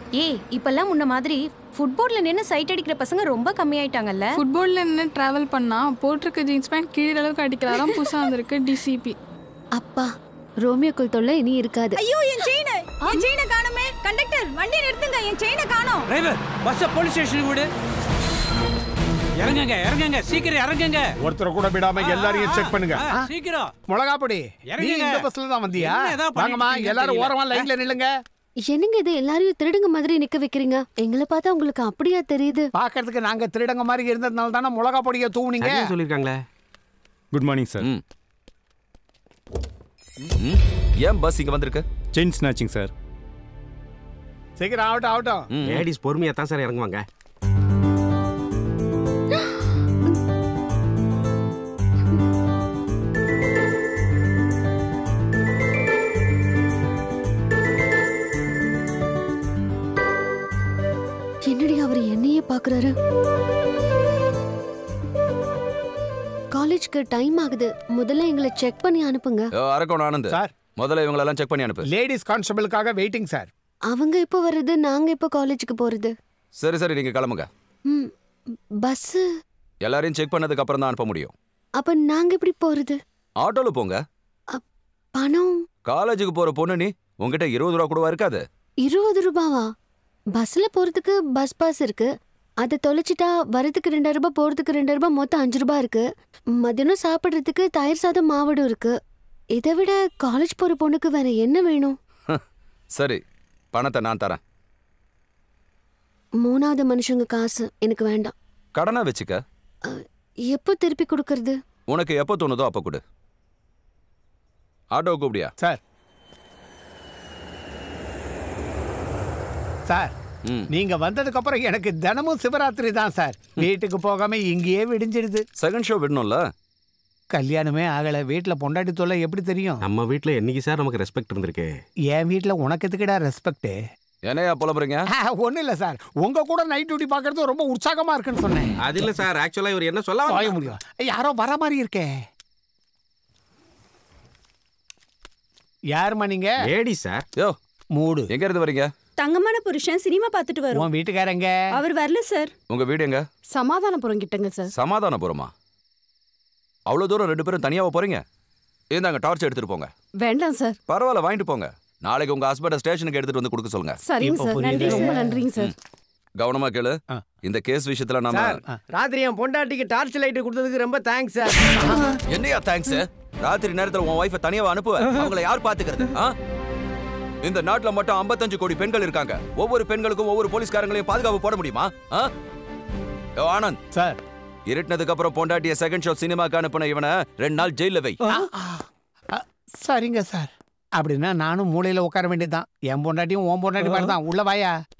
ஏய் இப்பெல்லாம் முன்ன மாதிரி ஃபுட்போர்ட்ல நின்னு சைட் அடிக்கிற பசங்க ரொம்ப கம்மியாயிட்டாங்கல்ல ஃபுட்பால்ல நின்று டிராவல் பண்ணா போட்டிருக்க ஜீன்ஸ் பேண்ட் கீழே அளவுக்கு அடிக்கிறாராம் புதுசா வந்திருக்கு டிசிபி அப்பா ரோமியோக்குள் தொல்லை இனி இருக்காது ஐயோ என் செயினை என் செயினை காணுமே கண்டக்டர் வண்டி நிறுத்துங்க என் செயினை காணோம் டிரைவர் பஸ்ஸை போலீஸ் ஸ்டேஷனுக்கு விடு இறங்குங்க இறங்குங்க சீக்கிரம் இறங்குங்க ஒருத்தரை கூட விடாம எல்லாரையும் செக் பண்ணுங்க ஆ, ஆ? சீக்கிரம் மிளகா பொடி நீ இறங்குங்க. இந்த பஸ்ல தான் வந்தியா என்ன ஏதாவது பண்ணிட்டு வாங்கம்மா இருக்கீங்கன்னு எல்லாரும் தெரியல. ஓரமா லைன்ல நில்லுங்க என்னங்க இது எல்லாரையும் திருடுங்க மாதிரி நிக்க வைக்கிறீங்க எங்களை பார்த்தா உங்களுக்கு அப்படியா தெரியுது பாக்குறதுக்கு நாங்க திருடங்க மாதிரி இருந்ததுனால தானே மிளகா பொடியை தூவுனீங்க சரியா சொல்லியிருக்காங்களே குட் மார்னிங் சார் ம் ம். ஏன் பஸ் இங்க வந்திருக்கு செயின் ஸ்நாச்சிங் சார் சீக்கிரம் ஆகட்டும் ஆகட்டும் ம். லேடிஸ் பொறுமையா தான் சார் இறங்குவாங்க என்னடி அவர் என்னையே பாக்குறாரு காலேஜ்க்கு டைம் ஆகுது முதல்ல எங்களை செக் பண்ணி அனுப்புங்க யோ, அரக்கோணம் ஆனந்த் சார் முதல்ல இவங்களெல்லாம் செக் பண்ணி அனுப்பு லேடிஸ் கான்ஸ்டபிளுக்காக வெயிட்டிங் சார் அவங்க எப்போ வர்றது நாங்க எப்போ காலேஜுக்கு போறது சரி சரி நீங்க கிளம்புங்க ம் பஸ் எல்லாரையும் செக் பண்ணதுக்கு அப்புறம் தான் அனுப்ப முடியும் அப்ப நாங்க எப்படி போறது ஆட்டோல போங்க பணம் காலேஜுக்கு போற பொண்ணு நீ உங்ககிட்ட இருபது ரூபா கூடவா இருக்காது இருபது ரூபாவா பஸ்ல போறதுக்கு பஸ் பாஸ் இருக்கு அதை தொலைச்சிட்டா வரதுக்கு ரெண்டாயிரம் ரூபாய் போறதுக்கு ரெண்டாயிரம் ரூபாய் மொத்தம் அஞ்சு ரூபாய் இருக்கு மதியானம் சாப்பிடுறதுக்கு தயிர் சாதம் மாவடும் இருக்கு இதை விட காலேஜ் போற பொண்ணுக்கு வேற என்ன வேணும் சரி பணத்தை நான் தரேன் மூணாவது மனுஷங்க காசு எனக்கு வேண்டாம் கடனா வச்சுக்க எப்போ திருப்பி கொடுக்கறது உனக்கு எப்போ தோணுதோ அப்போ கொடு ஆட்டோ கூப்பிடியா சார் சார் ம் நீங்க வந்ததுக்கு அப்புறம் எனக்கு தினமும் சிவராத்திரி தான் சார் வீட்டுக்கு போகாம இங்கேயே விடிஞ்சிடுது செகண்ட் ஷோ விடணும்ல கல்யாணமே ஆகல வீட்டுல பொண்டாட்டி தொல்லை எப்படி தெரியும் நம்ம வீட்ல என்னைக்கு சார் நமக்கு ரெஸ்பெக்ட் இருந்திருக்கு என் வீட்டுல உனக்கு எதுக்குடா ரெஸ்பெக்ட் என்னையா புலம்புறீங்க ஒன்றும் இல்லை சார் உங்க கூட நைட் டியூட்டி பார்க்கறது ரொம்ப உற்சாகமா இருக்குன்னு சொன்னேன் அது இல்ல சார் ஆக்சுவலா இவர் என்ன சொல்ல வாய முடியும் யாரோ வர மாதிரி இருக்கே யாரும்மா நீங்க லேடி சார் யோ மூடு எங்க இருந்து வரீங்க தங்கமான புருஷன் சினிமா பார்த்துட்டு வரும் உன் வீட்டுக்காரங்க அவர் வரல சார் உங்க வீடு எங்க சமாதானபுரம் கிட்டங்க சார் சமாதானபுரமா அவ்வளவு தூரம் ரெண்டு பேரும் தனியாவா போறீங்க இந்தாங்க டார்ச் எடுத்துட்டு போங்க வேண்டாம் சார் பரவாயில்ல வாங்கிட்டு போங்க நாளைக்கு உங்க ஹஸ்பண்ட ஸ்டேஷனுக்கு எடுத்துட்டு வந்து கொடுக்க சொல்லுங்க சரிங்க இப்ப சார் புரியுது. நன்றி ரொம்ப நன்றிங்க சார் கவனமா கேளு ஆ. இந்த கேஸ் விஷயத்துல நாம சார் ராத்திரி என் பொண்டாட்டிக்கு டார்ச் லைட் கொடுத்ததுக்கு ரொம்ப தேங்க்ஸ் சார் என்னையா தேங்க்ஸ் ராத்திரி நேரத்துல உன் ஒய்ஃபை தனியாவா அனுப்புவ அவங்கள யார் பாத்துக்கிறது ஆ? இந்த நாட்டுல மட்டும் 55 கோடி பெண்கள் இருக்காங்க ஒவ்வொரு பெண்களுக்கும் ஒவ்வொரு போலீஸ்காரங்களையும் பாதுகாப்பு போட முடியுமா ஆ? யோ, ஆனந்த் சார் இருட்டினதுக்கு அப்புறம் பொண்டாட்டிய செகண்ட் ஷோ சினிமாக்கு அனுப்பின இவனை ரெண்டு நாள் ஜெயில வை அ, சரிங்க சார் அப்படின்னா நானும் மூலையில உட்கார வேண்டியதுதான் என் பொண்டாட்டியும் உன் பொண்டாட்டி மாதிரி தான் உள்ள வாயா